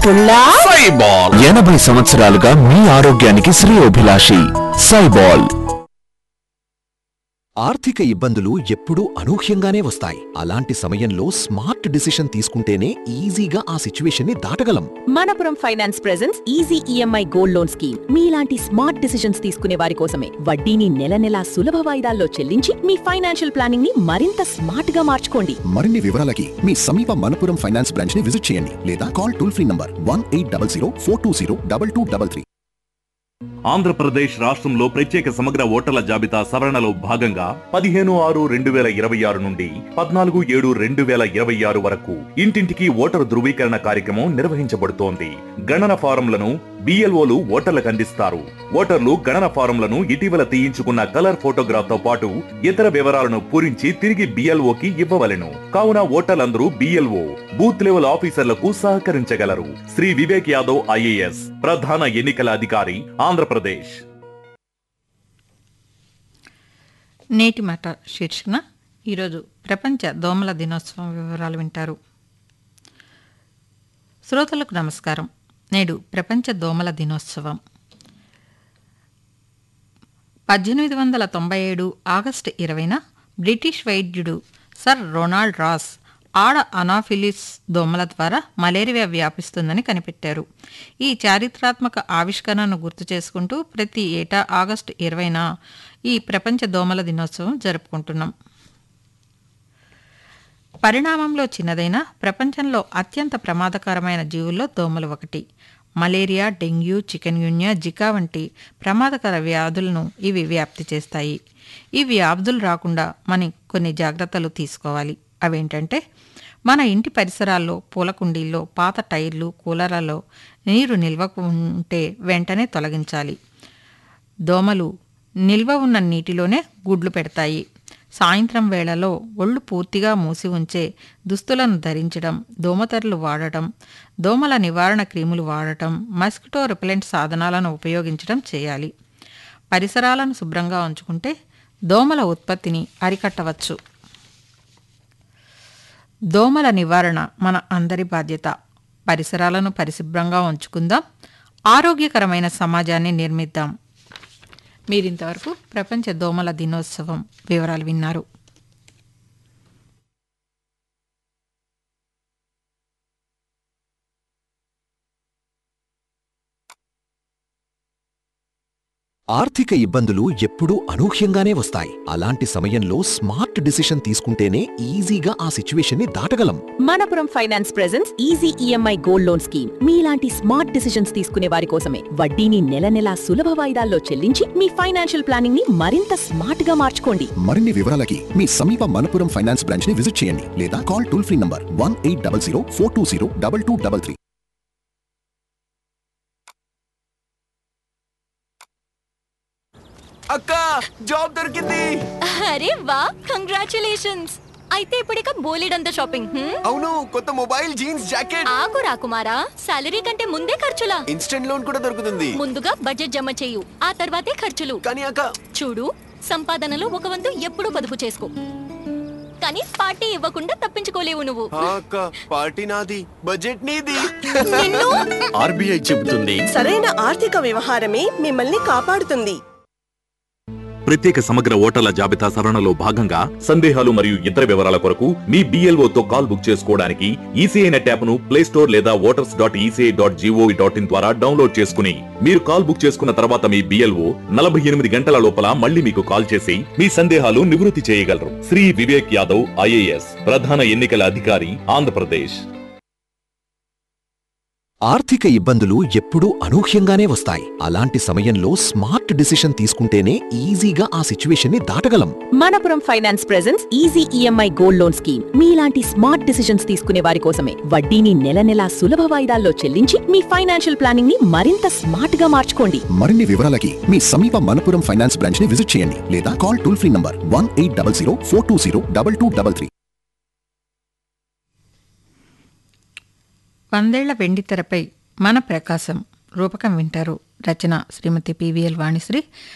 పుల్లా సైబాల్ ఎనభై సంవత్సరాలుగా మీ ఆరోగ్యానికి శ్రేయోభిలాషి సైబాల్ ఆర్థిక ఇబ్బందులు ఎప్పుడూ అనూహ్యంగానే వస్తాయి అలాంటి సమయంలో స్మార్ట్ డిసిషన్ తీసుకుంటేనే ఈజీగా ఆ సిచ్యువేషన్ ని దాటగలం Manappuram Finance presents easy EMI gold loan scheme మీలాంటి స్మార్ట్ డిసిషన్స్ తీసుకునే వారి కోసమే వడ్డీని నెల నెలా సులభ వాయిదాల్లో చెల్లించి మీ ఫైనాన్షియల్ ప్లానింగ్ ని మరింత స్మార్ట్ గా మార్చుకోండి మరిన్ని వివరాలకి మీ సమీప మనపురం ఫైనాన్స్ బ్రాంచ్ ని విజిట్ చేయండి లేదా call toll free number one eight double zero four two zero double two double three Andhra Pradesh రాష్ట్రంలో ప్రత్యేక సమగ్ర ఓటర్ల జాబితా సవరణలో భాగంగా పదిహేను ఆరు రెండు వేల ఇరవై ఆరు నుండి పద్నాలుగు ఏడు రెండు వేల ఇరవై ఆరు వరకు ఇంటింటికి ఓటరు ధృవీకరణ కార్యక్రమం నిర్వహించబడుతోంది గణన ఫారంలను బిఎల్ఓలు ఓటర్లకు అందిస్తారు ఓటర్లు గణన ఫారంలను ఇటీవల తీయించుకున్న కలర్ ఫోటోగ్రాఫ్ తో పాటు ఇతర వివరాలను పూరించి తిరిగి బిఎల్ఓకి ఇవ్వవలెను కావున ఓటర్లందరూ బిఎల్ఓ బూత్ లెవెల్ ఆఫీసర్లకు సహకరించగలరు శ్రీ వివేక్ యాదవ్ ఐఏఎస్ ప్రధాన ఎన్నికల అధికారి ఆంధ్రప్రదేశ్ నేటి మాట శీర్షికన ఈరోజు ప్రపంచ దోమల దినోత్సవం వివరాలు వింటారు శ్రోతలకు నమస్కారం నేడు ప్రపంచ దోమల దినోత్సవం పద్దెనిమిది వందల తొంభై ఏడు ఆగస్టు ఇరవైన బ్రిటిష్ వైద్యుడు సర్ రొనాల్డ్ రాస్ ఆడ అనాఫిలిస్ దోమల ద్వారా మలేరియా వ్యాపిస్తుందని కనిపెట్టారు ఈ చారిత్రాత్మక ఆవిష్కరణను గుర్తు చేసుకుంటూ ప్రతి ఏటా ఆగస్టు ఇరవైన ఈ ప్రపంచ దోమల దినోత్సవం జరుపుకుంటున్నాం పరిణామంలో చిన్నదైన ప్రపంచంలో అత్యంత ప్రమాదకరమైన జీవుల్లో దోమలు ఒకటి మలేరియా డెంగ్యూ చికెన్గున్యా జికా వంటి ప్రమాదకర వ్యాధులను ఇవి వ్యాప్తి చేస్తాయి ఈ వ్యాధులు రాకుండా మనం కొన్ని జాగ్రత్తలు తీసుకోవాలి అవేంటంటే మన ఇంటి పరిసరాల్లో పూల కుండీల్లో పాత టైర్లు కూలర్లలో నీరు నిల్వకు ఉంటే వెంటనే తొలగించాలి దోమలు నిల్వ ఉన్న నీటిలోనే గుడ్లు పెడతాయి సాయంత్రం వేళలో ఒళ్ళు పూర్తిగా మూసి ఉంచే దుస్తులను ధరించడం దోమతెరలు వాడటం దోమల నివారణ క్రీములు వాడటం మస్కిటో రిపెలెంట్ సాధనాలను ఉపయోగించడం చేయాలి పరిసరాలను శుభ్రంగా ఉంచుకుంటే దోమల ఉత్పత్తిని అరికట్టవచ్చు దోమల నివారణ మన అందరి బాధ్యత పరిసరాలను పరిశుభ్రంగా ఉంచుకుందాం ఆరోగ్యకరమైన సమాజాన్ని నిర్మిద్దాం మీరింతవరకు ప్రపంచ దోమల దినోత్సవం వివరాలు విన్నారు ఆర్థిక ఇబ్బందులు ఎప్పుడూ అనూహ్యంగానే వస్తాయి అలాంటి సమయంలో స్మార్ట్ డిసిషన్ తీసుకుంటేనే ఈజీగా ఆ సిచ్యువేషన్ ని దాటగలం Manappuram Finance presents easy EMI gold loan scheme మీలాంటి స్మార్ట్ డిసిషన్స్ తీసుకునే వారి కోసమే వడ్డీని నెల నెలా సులభ వాయిదాల్లో చెల్లించి మీ ఫైనాన్షియల్ ప్లానింగ్ ని మరింత స్మార్ట్ గా మార్చుకోండి మరిన్ని వివరాలకి మీ సమీప మనపురం ఫైనాన్స్ బ్రాంచ్ ని విజిట్ చేయండి లేదా call toll free number one eight double zero four two zero double two double three అక్క జాబ్ దొరికింది అరే వా కంగ్రాచులేషన్స్ అయితే ఇప్పుడిక బోలెడంత షాపింగ్ హ్మ్? అవును కొత్త మొబైల్ జీన్స్ జాకెట్ ఆగు రాకుమారా సాలరీ కంటే ముందే ఖర్చులా ఇన్స్టెంట్ లోన్ కూడా దొరుకుతుంది ముందుగా బడ్జెట్ జమ చేయు ఆ తర్వాతే ఖర్చులు కానీ అక్క చూడు సంపాదనలో ఒక వంతు ఎప్పుడూ పొదుపు చేసుకో కానీ పార్టీ ఇవ్వకుండా తప్పించుకోలేవు నువ్వు ఆ అక్క పార్టీ నాది బడ్జెట్ నీది నిన్ను ఆర్బీఐ చెబుతుంది సరైన ఆర్థిక వ్యవహారమే మిమ్మల్ని కాపాడుతుంది ప్రత్యేక సమగ్ర ఓటర్ల జాబితా సవరణలో భాగంగా సందేహాలు మరియు ఇతర వివరాల కొరకు మీ BLO తో కాల్ బుక్ చేసుకోవడానికి ఈసీఐ నెట్ యాప్ ను ప్లే స్టోర్ లేదా voters dot ECI dot GOV dot in ద్వారా డౌన్లోడ్ చేసుకుని మీరు కాల్ బుక్ చేసుకున్న తర్వాత మీ బిఎల్ఓ నలభై ఎనిమిది గంటల లోపల మళ్ళీ మీకు కాల్ చేసి మీ సందేహాలు నివృత్తి చేయగలరు శ్రీ వివేక్ యాదవ్ ఐఏఎస్ ప్రధాన ఎన్నికల అధికారి ఆంధ్రప్రదేశ్ ఆర్థిక ఇబ్బందులు ఎప్పుడూ అనూహ్యంగానే వస్తాయి అలాంటి సమయంలో స్మార్ట్ డిసిషన్ తీసుకుంటేనే ఈజీగా ఆ సిచ్యువేషన్ ని దాటగలం Manappuram Finance presents easy EMI gold loan scheme మీలాంటి స్మార్ట్ డిసిషన్స్ తీసుకునే వారి కోసమే వడ్డీని నెల నెలా సులభ వాయిదాల్లో చెల్లించి మీ ఫైనాన్షియల్ ప్లానింగ్ ని మరింత స్మార్ట్ గా మార్చుకోండి మరిన్ని వివరాలకి మీ సమీప మనపురం ఫైనాన్స్ బ్రాంచ్ ని విజిట్ చేయండి లేదా call toll free number one eight double zero four two zero double two double three వందేళ్ల వెండితెరపై మన ప్రకాశం రూపకం వింటారు రచన శ్రీమతి పివిఎల్ వాణిశ్రీ